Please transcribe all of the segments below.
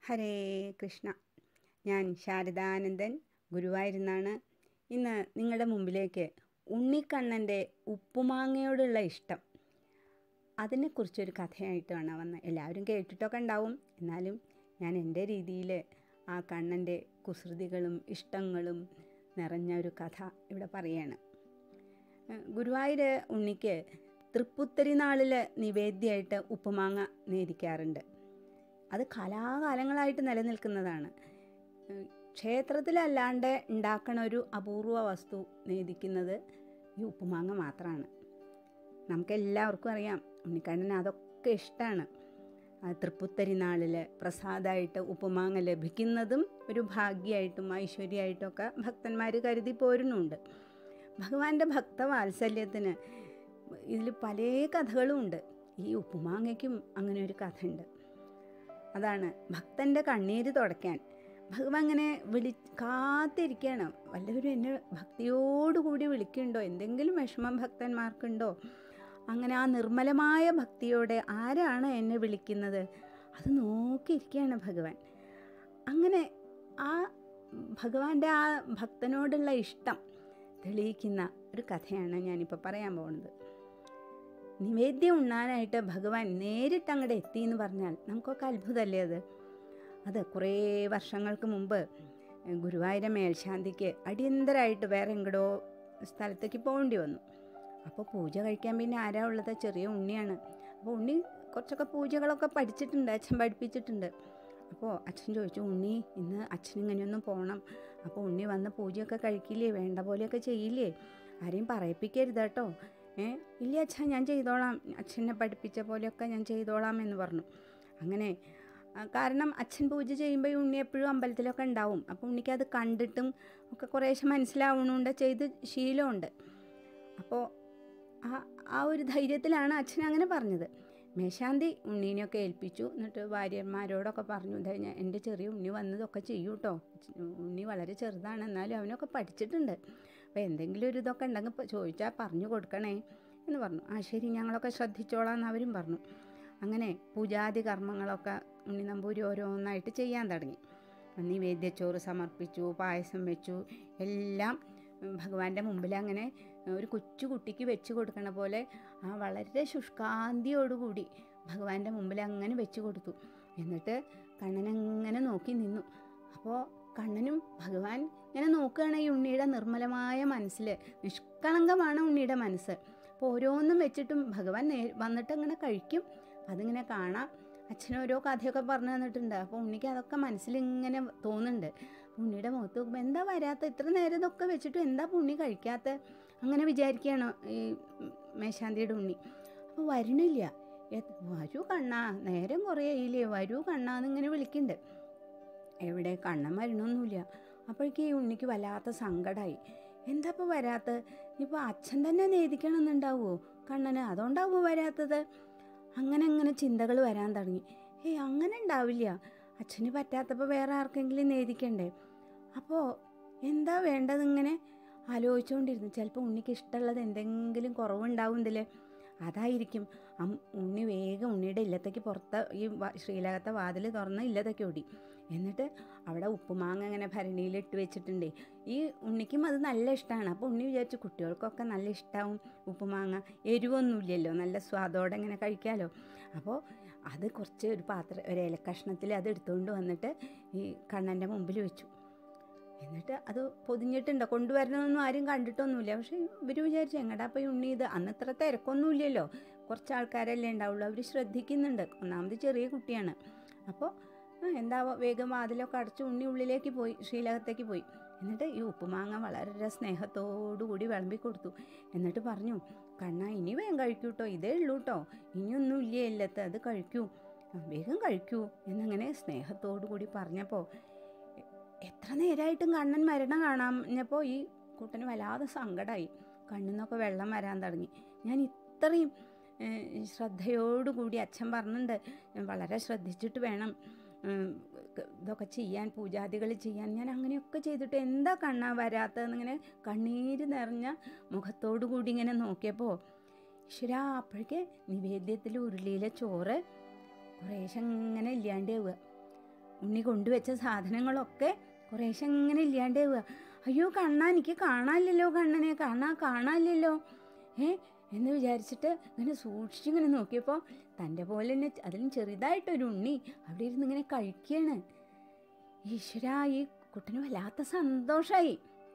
ഹരേ കൃഷ്ണ ഞാൻ ശാരദാനന്ദൻ ഗുരുവായൂരുന്നാണ് ഇന്ന് നിങ്ങളുടെ മുമ്പിലേക്ക് ഉണ്ണിക്കണ്ണൻ്റെ ഉപ്പുമാങ്ങയോടുള്ള ഇഷ്ടം അതിനെക്കുറിച്ചൊരു കഥയായിട്ടാണ് വന്നത് എല്ലാവരും കേട്ടിട്ടൊക്കെ ഉണ്ടാവും എന്നാലും ഞാൻ എൻ്റെ രീതിയിൽ ആ കണ്ണൻ്റെ കുസൃതികളും ഇഷ്ടങ്ങളും നിറഞ്ഞ ഒരു കഥ ഇവിടെ പറയാണ് ഗുരുവായൂർ ഉണ്ണിക്ക് തൃപ്പുത്തരി നാളിൽ നിവേദ്യമായിട്ട് ഉപ്പുമാങ്ങ നേദിക്കാറുണ്ട് അത് കലാകാലങ്ങളായിട്ട് നിലനിൽക്കുന്നതാണ് ക്ഷേത്രത്തിലല്ലാണ്ട് ഉണ്ടാക്കണ ഒരു അപൂർവ വസ്തു നേദിക്കുന്നത് ഈ ഉപ്പുമാങ്ങ മാത്രമാണ് നമുക്കെല്ലാവർക്കും അറിയാം ഉണ്ണിക്കണ്ണന് അതൊക്കെ ഇഷ്ടമാണ് തൃപ്പുത്തരി നാളിൽ പ്രസാദമായിട്ട് ഉപ്പുമാങ്ങ ലഭിക്കുന്നതും ഒരു ഭാഗ്യമായിട്ടും ഐശ്വര്യമായിട്ടും ഒക്കെ ഭക്തന്മാർ കരുതി പോരുന്നുണ്ട് ഭഗവാന്റെ ഭക്തവാത്സല്യത്തിന് ഇതിൽ പല കഥകളും ഉണ്ട് ഈ ഉപ്പുമാങ്ങയ്ക്കും അങ്ങനെ ഒരു കഥ ഉണ്ട് അതാണ് ഭക്തൻ്റെ കണ്ണീര് തുടയ്ക്കാൻ ഭഗവാൻ അങ്ങനെ വിളി കാത്തിരിക്കുകയാണ് വല്ലവരും എന്നെ ഭക്തിയോടുകൂടി വിളിക്കുന്നുണ്ടോ എന്തെങ്കിലും വിഷമം ഭക്തന്മാർക്കുണ്ടോ അങ്ങനെ ആ നിർമ്മലമായ ഭക്തിയോടെ ആരാണ് എന്നെ വിളിക്കുന്നത് അത് നോക്കിയിരിക്കുകയാണ് ഭഗവാൻ അങ്ങനെ ആ ഭഗവാന്റെ ആ ഭക്തനോടുള്ള ഇഷ്ടം തെളിയിക്കുന്ന ഒരു കഥയാണ് ഞാനിപ്പോൾ പറയാൻ പോകുന്നത് നിവേദ്യം ഉണ്ണാനായിട്ട് ഭഗവാൻ നേരിട്ട് അങ്ങോട്ട് എത്തി എന്ന് പറഞ്ഞാൽ നമുക്കൊക്കെ അത്ഭുതമല്ലേ അത് അത് കുറേ വർഷങ്ങൾക്ക് മുമ്പ് ഗുരുവായൂര മേൽശാന്തിക്ക് അടിയന്തരമായിട്ട് വേറെ എങ്ങടോ സ്ഥലത്തേക്ക് പോകേണ്ടി വന്നു അപ്പോൾ പൂജ കഴിക്കാൻ പിന്നെ ആരാ ഉള്ളത് ചെറിയ ഉണ്ണിയാണ് അപ്പോൾ ഉണ്ണി കുറച്ചൊക്കെ പൂജകളൊക്കെ പഠിച്ചിട്ടുണ്ട് അച്ഛൻ പഠിപ്പിച്ചിട്ടുണ്ട് അപ്പോൾ അച്ഛൻ ചോദിച്ചു ഉണ്ണി ഇന്ന് അച്ഛൻ ഇങ്ങനെയൊന്നും പോകണം അപ്പോൾ ഉണ്ണി വന്ന് പൂജയൊക്കെ കഴിക്കില്ലേ വേണ്ട പോലെയൊക്കെ ചെയ്യില്ലേ ആരെയും പറയിപ്പിക്കരുത് കേട്ടോ ഏ ഇല്ല അച്ഛാ ഞാൻ ചെയ്തോളാം അച്ഛനെ പഠിപ്പിച്ച പോലെയൊക്കെ ഞാൻ ചെയ്തോളാം എന്ന് പറഞ്ഞു അങ്ങനെ കാരണം അച്ഛൻ പൂജ ചെയ്യുമ്പോൾ ഉണ്ണി എപ്പോഴും അമ്പലത്തിലൊക്കെ ഉണ്ടാവും അപ്പോൾ ഉണ്ണിക്ക് അത് കണ്ടിട്ടും ഒക്കെ കുറേശ്ശെ മനസ്സിലാവണുണ്ട് ചെയ്ത് ശീലമുണ്ട് അപ്പോൾ ആ ആ ഒരു ധൈര്യത്തിലാണ് അച്ഛൻ അങ്ങനെ പറഞ്ഞത് മേശാന്തി ഉണ്ണീനെയൊക്കെ ഏൽപ്പിച്ചു എന്നിട്ട് ഭാര്യന്മാരോടൊക്കെ പറഞ്ഞു ഞാൻ എൻ്റെ ചെറിയ ഉണ്ണി വന്നതൊക്കെ ചെയ്യൂ കേട്ടോ ഉണ്ണി വളരെ ചെറുതാണ് എന്നാലും അവനൊക്കെ പഠിച്ചിട്ടുണ്ട് അപ്പോൾ എന്തെങ്കിലും ഒരു ഇതൊക്കെ ഉണ്ടെങ്കിൽ ചോദിച്ചാൽ പറഞ്ഞു കൊടുക്കണേ എന്ന് പറഞ്ഞു ആ ശരി ഞങ്ങളൊക്കെ ശ്രദ്ധിച്ചോളാം എന്ന് അവരും പറഞ്ഞു അങ്ങനെ പൂജാതി കർമ്മങ്ങളൊക്കെ ഉണ്ണി നമ്പൂരി ഓരോന്നായിട്ട് ചെയ്യാൻ തുടങ്ങി നിവേദ്യച്ചോറ് സമർപ്പിച്ചു പായസം വെച്ചു എല്ലാം ഭഗവാന്റെ മുമ്പിൽ അങ്ങനെ ഒരു കൊച്ചു കുട്ടിക്ക് വെച്ച് കൊടുക്കണ പോലെ ആ വളരെ ശുഷ്കാന്തിയോടുകൂടി ഭഗവാന്റെ മുമ്പിൽ അങ്ങനെ വെച്ച് കൊടുത്തു എന്നിട്ട് കണ്ണനങ്ങനെ നോക്കി നിന്നു അപ്പോൾ കണ്ണനും ഭഗവാൻ ഇങ്ങനെ നോക്കുകയാണ് ഈ ഉണ്ണിയുടെ നിർമ്മലമായ മനസ്സിൽ നിഷ്കളങ്കമാണ് ഉണ്ണിയുടെ മനസ്സ് അപ്പോൾ ഓരോന്നും വെച്ചിട്ടും ഭഗവാൻ നേ വന്നിട്ട് അങ്ങനെ കഴിക്കും അതിങ്ങനെ കാണാം അച്ഛൻ ഓരോ കഥയൊക്കെ പറഞ്ഞു തന്നിട്ടുണ്ട് അപ്പോൾ ഉണ്ണിക്ക് അതൊക്കെ മനസ്സിലിങ്ങനെ തോന്നുന്നുണ്ട് ഉണ്ണിയുടെ മുഖത്ത് നോക്കുമ്പോൾ എന്താ വരാത്ത ഇത്ര നേരം ഇതൊക്കെ വെച്ചിട്ടും എന്താ ഉണ്ണി കഴിക്കാത്ത അങ്ങനെ വിചാരിക്കുകയാണ് ഈ മേശാന്തിയുടെ ഉണ്ണി അപ്പോൾ വരണില്ല വരൂ കണ്ണാ നേരം കുറേ ആയില്ലേ വരൂ കണ്ണാ എന്നിങ്ങനെ വിളിക്കുന്നുണ്ട് എവിടെ കണ്ണൻ വരണമൊന്നുമില്ല അപ്പോഴേക്ക് ഈ ഉണ്ണിക്ക് വല്ലാത്ത സങ്കടമായി എന്താ ഇപ്പോൾ വരാത്ത ഇപ്പോൾ അച്ഛൻ തന്നെ നേദിക്കണമെന്നുണ്ടാവുമോ കണ്ണന് അതുകൊണ്ടാവുമോ വരാത്തത് അങ്ങനെ അങ്ങനെ ചിന്തകൾ വരാൻ തുടങ്ങി ഏയ് അങ്ങനെ ഉണ്ടാവില്ല അച്ഛന് പറ്റാത്തപ്പോൾ വേറെ ആർക്കെങ്കിലും നേദിക്കണ്ടേ അപ്പോൾ എന്താ വേണ്ടത് ഇങ്ങനെ ആലോചിച്ചുകൊണ്ടിരുന്നു ചിലപ്പോൾ ഉണ്ണിക്ക് ഇഷ്ടമുള്ളത് എന്തെങ്കിലും കുറവുണ്ടാവും ഇതിൽ അതായിരിക്കും ഉണ്ണി വേഗം ഉണ്ണിയുടെ ഇല്ലത്തേക്ക് പുറത്ത് ഈ ശ്രീലകത്തെ വാതിൽ തുറന്ന് ഇല്ലത്തേക്ക് ഓടി എന്നിട്ട് അവിടെ ഉപ്പുമാങ്ങ അങ്ങനെ ഭരണിയിൽ ഇട്ട് വെച്ചിട്ടുണ്ട് ഈ ഉണ്ണിക്കും അത് നല്ല ഇഷ്ടമാണ് അപ്പോൾ ഉണ്ണി വിചാരിച്ചു കുട്ടികൾക്കൊക്കെ നല്ല ഇഷ്ടമാവും ഉപ്പുമാങ്ങ എരിവൊന്നുമില്ലല്ലോ നല്ല സ്വാദോടെ ഇങ്ങനെ കഴിക്കാമല്ലോ അപ്പോൾ അത് കുറച്ച് ഒരു പാത്രം ഒരു ഇലക്കഷ്ണത്തിൽ അത് എടുത്തുകൊണ്ട് വന്നിട്ട് ഈ കണ്ണൻ്റെ മുമ്പിൽ വെച്ചു എന്നിട്ട് അത് പൊതിഞ്ഞിട്ടുണ്ട് കൊണ്ടുവരണമെന്നൊന്നും ആരും കണ്ടിട്ടൊന്നുമില്ല പക്ഷേ ഇവർ വിചാരിച്ചു എങ്ങടാ അപ്പോൾ ഉണ്ണി ഇത് അന്ന് ഇത്ര തിരക്കൊന്നുമില്ലല്ലോ കുറച്ച് ആൾക്കാരല്ലേ ഉണ്ടാവുള്ളൂ അവർ ശ്രദ്ധിക്കുന്നുണ്ട് ഒന്നാമത് ചെറിയ കുട്ടിയാണ് അപ്പോൾ എന്താ വേഗം വാതിലൊക്കെ അടച്ച് ഉണ്ണി ഉള്ളിലേക്ക് പോയി ശ്രീലകത്തേക്ക് പോയി എന്നിട്ട് ഈ ഉപ്പുമാങ്ങ വളരെ സ്നേഹത്തോടുകൂടി വിളമ്പി കൊടുത്തു എന്നിട്ട് പറഞ്ഞു കണ്ണ ഇനി വേഗം കഴിക്കൂ കേട്ടോ ഇതേ ഉള്ളൂ കേട്ടോ ഇനിയൊന്നും ഇല്ലേ ഇല്ലത്ത് അത് കഴിക്കൂ വേഗം കഴിക്കൂ എന്നങ്ങനെ സ്നേഹത്തോടു കൂടി പറഞ്ഞപ്പോൾ എത്ര നേരമായിട്ടും കണ്ണൻ മരണം കാണാഞ്ഞപ്പോൾ ഈ കൂട്ടന് വല്ലാതെ സങ്കടമായി കണ്ണിന്നൊക്കെ വെള്ളം വരാൻ തുടങ്ങി ഞാൻ ഇത്രയും ശ്രദ്ധയോടുകൂടി അച്ഛൻ പറഞ്ഞിട്ടുണ്ട് വളരെ ശ്രദ്ധിച്ചിട്ട് വേണം ഇതൊക്കെ ചെയ്യാൻ പൂജാദികൾ ചെയ്യാൻ ഞാൻ അങ്ങനെയൊക്കെ ചെയ്തിട്ട് എന്താ കണ്ണാ വരാത്തതെന്നിങ്ങനെ കണ്ണീര് നിറഞ്ഞ മുഖത്തോടു കൂടി ഇങ്ങനെ നോക്കിയപ്പോൾ ഈശ്വര അപ്പോഴേക്ക് നിവേദ്യത്തിൽ ഉരുളിയിലെ ചോറ് കുറേശ്ശെ ഇങ്ങനെ ഇല്ലാണ്ടാവുക ഉണ്ണി കൊണ്ടുവച്ച സാധനങ്ങളൊക്കെ കുറേശ്ശെ ഇങ്ങനെ ഇല്ലാണ്ടാവുക അയ്യോ കണ്ണാ എനിക്ക് കാണാനില്ലല്ലോ കണ്ണനെ കാണാ കാണാനില്ലല്ലോ ഏ എന്ന് വിചാരിച്ചിട്ട് ഇങ്ങനെ സൂക്ഷിച്ചിങ്ങനെ നോക്കിയപ്പോൾ തൻ്റെ പോലെ തന്നെ അതിലും ചെറുതായിട്ടൊരു ഉണ്ണി അവിടെ ഇരുന്ന് ഇങ്ങനെ കഴിക്കുകയാണ് ഈശ്വര ഈ കുട്ടിന് വല്ലാത്ത സന്തോഷമായി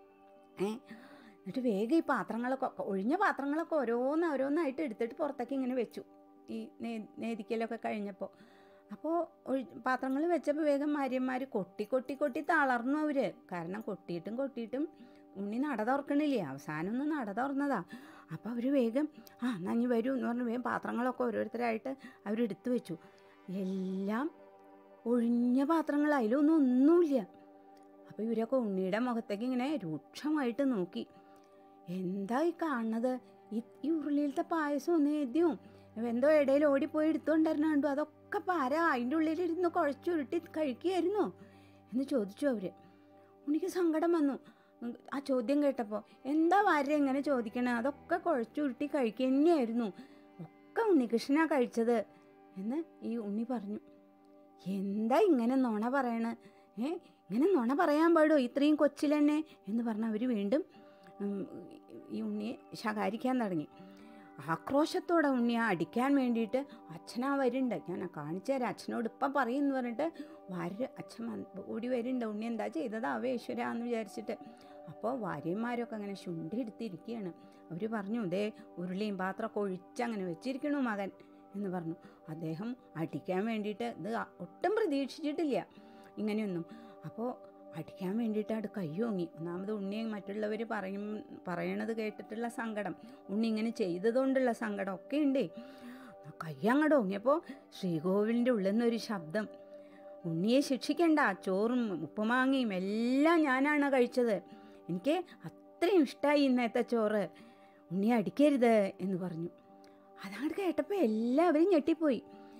ഏ എന്നിട്ട് വേഗം ഈ പാത്രങ്ങളൊക്കെ ഒഴിഞ്ഞ പാത്രങ്ങളൊക്കെ ഓരോന്ന് ഓരോന്നായിട്ട് എടുത്തിട്ട് പുറത്തേക്ക് ഇങ്ങനെ വെച്ചു ഈ നേ നേദിക്കലൊക്കെ കഴിഞ്ഞപ്പോൾ അപ്പോൾ ഒഴി പാത്രങ്ങൾ വെച്ചപ്പോൾ വേഗം മാര്യന്മാർ കൊട്ടി കൊട്ടി കൊട്ടി തളർന്നു അവർ കാരണം കൊട്ടിയിട്ടും കൊട്ടിയിട്ടും ഉണ്ണി നട തുറക്കണില്ലേ അവസാനം ഒന്ന് നട തുറന്നതാ അപ്പോൾ അവർ വേഗം ആ എന്നാ ഇനി വരൂ എന്ന് പറഞ്ഞ് വേഗം പാത്രങ്ങളൊക്കെ ഓരോരുത്തരായിട്ട് അവരെടുത്ത് വെച്ചു എല്ലാം ഒഴിഞ്ഞ പാത്രങ്ങൾ അതിലൊന്നും ഒന്നുമില്ല അപ്പോൾ ഇവരൊക്കെ ഉണ്ണിയുടെ മുഖത്തേക്ക് ഇങ്ങനെ രൂക്ഷമായിട്ട് നോക്കി എന്താ ഈ കാണുന്നത് ഈ ഈ ഉരുളിയിലത്തെ പായസവും നേദ്യവും എന്തോ ഇടയിൽ ഓടിപ്പോയി എടുത്തുകൊണ്ടിരുന്ന കണ്ടു അതൊക്കെ പാര അതിൻ്റെ ഉള്ളിലിരുന്ന് കുഴച്ചുരുട്ടി കഴിക്കുകയായിരുന്നോ എന്ന് ചോദിച്ചു അവർ ഉണ്ണിക്ക് സങ്കടം വന്നു ഉം, ആ ചോദ്യം കേട്ടപ്പോൾ എന്താ വാര്യ ഇങ്ങനെ ചോദിക്കണേ അതൊക്കെ കുഴച്ചുരുട്ടി കഴിക്കുക തന്നെയായിരുന്നു ഒക്കെ ഉണ്ണികൃഷ്ണനാ കഴിച്ചത് എന്ന് ഈ ഉണ്ണി പറഞ്ഞു എന്താ ഇങ്ങനെ നുണ പറയണ ഏ ഇങ്ങനെ നുണ പറയാൻ പാടോ ഇത്രയും കൊച്ചിലെന്നെ എന്ന് പറഞ്ഞ് അവർ വീണ്ടും ഉം, ഈ ഉണ്ണിയെ ശകാരിക്കാൻ തുടങ്ങി ആക്രോശത്തോടെ ഉണ്ണിയെ അടിക്കാൻ വേണ്ടിയിട്ട് അച്ഛനാ വരുന്നുണ്ട് ഞാൻ കാണിച്ചു തരാം അച്ഛനോട് ഇപ്പം പറയുമെന്ന് പറഞ്ഞിട്ട് വാര്യ അച്ഛൻ വന്ന് ഓടി വരുന്നുണ്ട് ഉണ്ണി എന്താ ചെയ്തതാവേ ഈശ്വര എന്ന് വിചാരിച്ചിട്ട് അപ്പോൾ ഭാര്യന്മാരൊക്കെ അങ്ങനെ ശുണ്ടി എടുത്തിരിക്കുകയാണ് അവർ പറഞ്ഞു ദേ ഉരുളിയും പാത്രമൊക്കെ ഒഴിച്ചങ്ങനെ വെച്ചിരിക്കണു മകൻ എന്ന് പറഞ്ഞു അദ്ദേഹം അടിക്കാൻ വേണ്ടിയിട്ട് ഇത് ഒട്ടും പ്രതീക്ഷിച്ചിട്ടില്ല ഇങ്ങനെയൊന്നും അപ്പോൾ അടിക്കാൻ വേണ്ടിയിട്ട് അവിടെ കയ്യോങ്ങി ഒന്നാമത് ഉണ്ണിയെ മറ്റുള്ളവർ പറയും പറയണത് കേട്ടിട്ടുള്ള സങ്കടം ഉണ്ണി ഇങ്ങനെ ചെയ്തതുകൊണ്ടുള്ള സങ്കടം ഒക്കെ ഉണ്ടേ കൈ അങ്ങോട്ട് ഓങ്ങിയപ്പോൾ ശ്രീകോവിലിൻ്റെ ഉള്ളിൽ നിന്നൊരു ശബ്ദം ഉണ്ണിയെ ശിക്ഷിക്കണ്ട ചോറും ഉപ്പുമാങ്ങയും എല്ലാം ഞാനാണ് കഴിച്ചത് എനിക്ക് അത്രയും ഇഷ്ടമായി ഇന്നത്തെ ചോറ് ഉണ്ണിയെ അടിക്കരുത് എന്ന് പറഞ്ഞു അതങ്ങോട്ട് കേട്ടപ്പോൾ എല്ലാവരും ഞെട്ടിപ്പോയി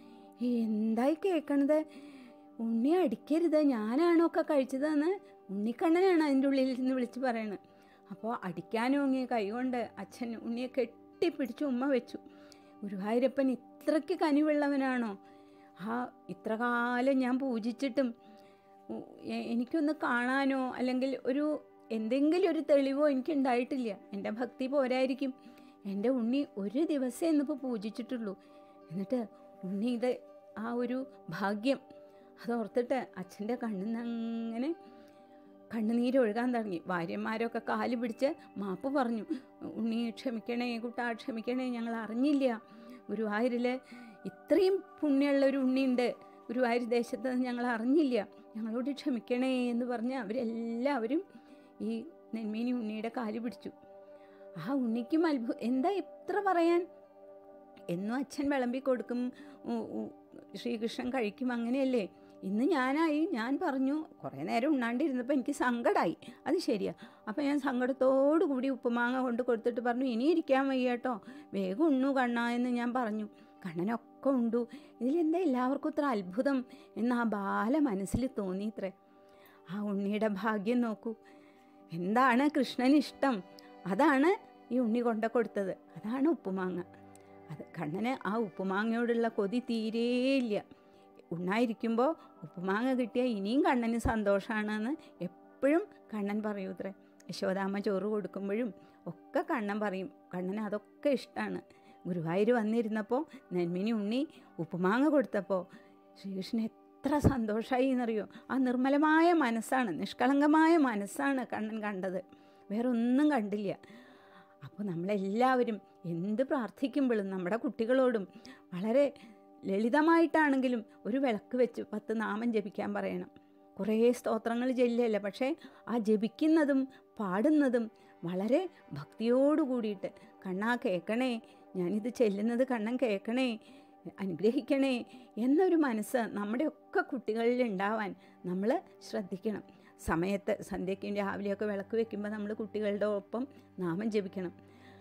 എന്തായി കേൾക്കണത് ഉണ്ണി അടിക്കരുത് ഞാനാണോ ഒക്കെ കഴിച്ചതെന്ന് ഉണ്ണിക്കണ്ണനാണ് അതിൻ്റെ ഉള്ളിൽ നിന്ന് വിളിച്ച് പറയണത് അപ്പോൾ അടിക്കാനോങ്ങിയ കൈകൊണ്ട് അച്ഛൻ ഉണ്ണിയെ കെട്ടിപ്പിടിച്ച് ഉമ്മ വെച്ചു ഗുരുവായൂരപ്പൻ ഇത്രയ്ക്ക് കനിവുള്ളവനാണോ ആ ഇത്ര കാലം ഞാൻ പൂജിച്ചിട്ടും ഉ- എ- എനിക്കൊന്ന് കാണാനോ അല്ലെങ്കിൽ ഒരു എന്തെങ്കിലും ഒരു തെളിവോ എനിക്ക് ഉണ്ടായിട്ടില്ല എൻ്റെ ഭക്തി പോരായിരിക്കും എൻ്റെ ഉണ്ണി ഒരു ദിവസമേ ഇന്നിപ്പോൾ പൂജിച്ചിട്ടുള്ളൂ എന്നിട്ട് ഉണ്ണി ഇത് ആ ഒരു ഭാഗ്യം അതോർത്തിട്ട് അച്ഛൻ്റെ കണ്ണിൽ നിന്ന് അങ്ങനെ കണ്ണുനീരൊഴുകാൻ തുടങ്ങി ഭാര്യന്മാരൊക്കെ കാല് പിടിച്ച് മാപ്പ് പറഞ്ഞു ഉണ്ണി ക്ഷമിക്കണേ കുട്ടാ ക്ഷമിക്കണേ ഞങ്ങൾ അറിഞ്ഞില്ല ഗുരുവായൂരിൽ ഇത്രയും പുണ്യമുള്ള ഒരു ഉണ്ണിയുണ്ട് ഗുരുവായൂർ ദേശത്ത് ഞങ്ങൾ അറിഞ്ഞില്ല ഞങ്ങളോട് ക്ഷമിക്കണേ എന്ന് പറഞ്ഞ് അവരെല്ലാവരും ഈ നെന്മീനി ഉണ്ണിയുടെ കാല് പിടിച്ചു ആ ഉണ്ണിക്കും അത്ഭുതം എന്താ ഇത്ര പറയാൻ എന്നും അച്ഛൻ വിളമ്പി കൊടുക്കും ഉ- ഉ- ശ്രീകൃഷ്ണൻ കഴിക്കും അങ്ങനെയല്ലേ ഇന്ന് ഞാനായി ഞാൻ പറഞ്ഞു കുറേ നേരം ഉണ്ണാണ്ടിരുന്നപ്പോൾ എനിക്ക് സങ്കടമായി അത് ശരിയാ അപ്പോൾ ഞാൻ സങ്കടത്തോടു കൂടി ഉപ്പുമാങ്ങ കൊണ്ട് കൊടുത്തിട്ട് പറഞ്ഞു ഇനി ഇരിക്കാൻ വയ്യ കേട്ടോ വേഗം ഉണ്ണു കണ്ണ എന്ന് ഞാൻ പറഞ്ഞു കണ്ണനൊക്കെ ഉണ്ടു ഇതിലെന്താ എല്ലാവർക്കും ഇത്ര അത്ഭുതം എന്ന് ആ ബാല മനസ്സിൽ തോന്നിയിത്രേ ആ ഉണ്ണിയുടെ ഭാഗ്യം നോക്കൂ എന്താണ് കൃഷ്ണന് ഇഷ്ടം അതാണ് ഈ ഉണ്ണി കൊണ്ട കൊടുത്തത് അതാണ് ഉപ്പുമാങ്ങ അത് കണ്ണന് ആ ഉപ്പുമാങ്ങയോടുള്ള കൊതി തീരെയില്ല ഉണ്ണായിരിക്കുമ്പോൾ ഉപ്പുമാങ്ങ കിട്ടിയാൽ ഇനിയും കണ്ണന് സന്തോഷമാണെന്ന് എപ്പോഴും കണ്ണൻ പറയൂത്രേ യശോദാമ്മ ചോറ് കൊടുക്കുമ്പോഴും ഒക്കെ കണ്ണൻ പറയും കണ്ണന് അതൊക്കെ ഇഷ്ടമാണ് ഗുരുവായൂർ വന്നിരുന്നപ്പോൾ നെന്മിനി ഉണ്ണി ഉപ്പുമാങ്ങ കൊടുത്തപ്പോൾ ശ്രീകൃഷ്ണൻ എത്ര സന്തോഷമായി എന്നറിയോ ആ നിർമ്മലമായ മനസ്സാണ് നിഷ്കളങ്കമായ മനസ്സാണ് കണ്ണൻ കണ്ടത് വേറെ ഒന്നും കണ്ടില്ല അപ്പോൾ നമ്മളെല്ലാവരും എന്ത് പ്രാർത്ഥിക്കുമ്പോഴും നമ്മുടെ കുട്ടികളോടും വളരെ ലളിതമായിട്ടാണെങ്കിലും ഒരു വിളക്ക് വെച്ച് പത്ത് നാമം ജപിക്കാൻ പറയണം കുറേ സ്തോത്രങ്ങൾ ചെല്ലല്ല പക്ഷേ ആ ജപിക്കുന്നതും പാടുന്നതും വളരെ ഭക്തിയോടു കൂടിയിട്ട് കണ്ണാ കേൾക്കണേ ഞാനിത് ചെല്ലുന്നത് കണ്ണൻ കേൾക്കണേ അനുഗ്രഹിക്കണേ എന്നൊരു മനസ്സ് നമ്മുടെയൊക്കെ കുട്ടികളിൽ ഉണ്ടാവാൻ നമ്മൾ ശ്രദ്ധിക്കണം സമയത്ത് സന്ധ്യയ്ക്കും രാവിലെയൊക്കെ വിളക്ക് വെക്കുമ്പോൾ നമ്മൾ കുട്ടികളുടെ ഒപ്പം നാമം ജപിക്കണം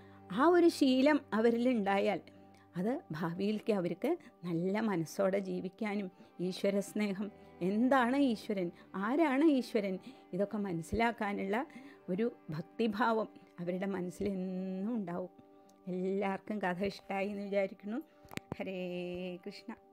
ആ ഒരു ശീലം അവരിൽ ഉണ്ടായാൽ അത് ഭാവിയിലേക്ക് അവർക്ക് നല്ല മനസ്സോടെ ജീവിക്കാനും ഈശ്വര സ്നേഹം എന്താണ് ഈശ്വരൻ ആരാണ് ഈശ്വരൻ ഇതൊക്കെ മനസ്സിലാക്കാനുള്ള ഒരു ഭക്തിഭാവം അവരുടെ മനസ്സിൽ എന്നും ഉണ്ടാവും എല്ലാവർക്കും കഥ ഇഷ്ടമായി എന്ന് വിചാരിക്കുന്നു ഹരേ കൃഷ്ണ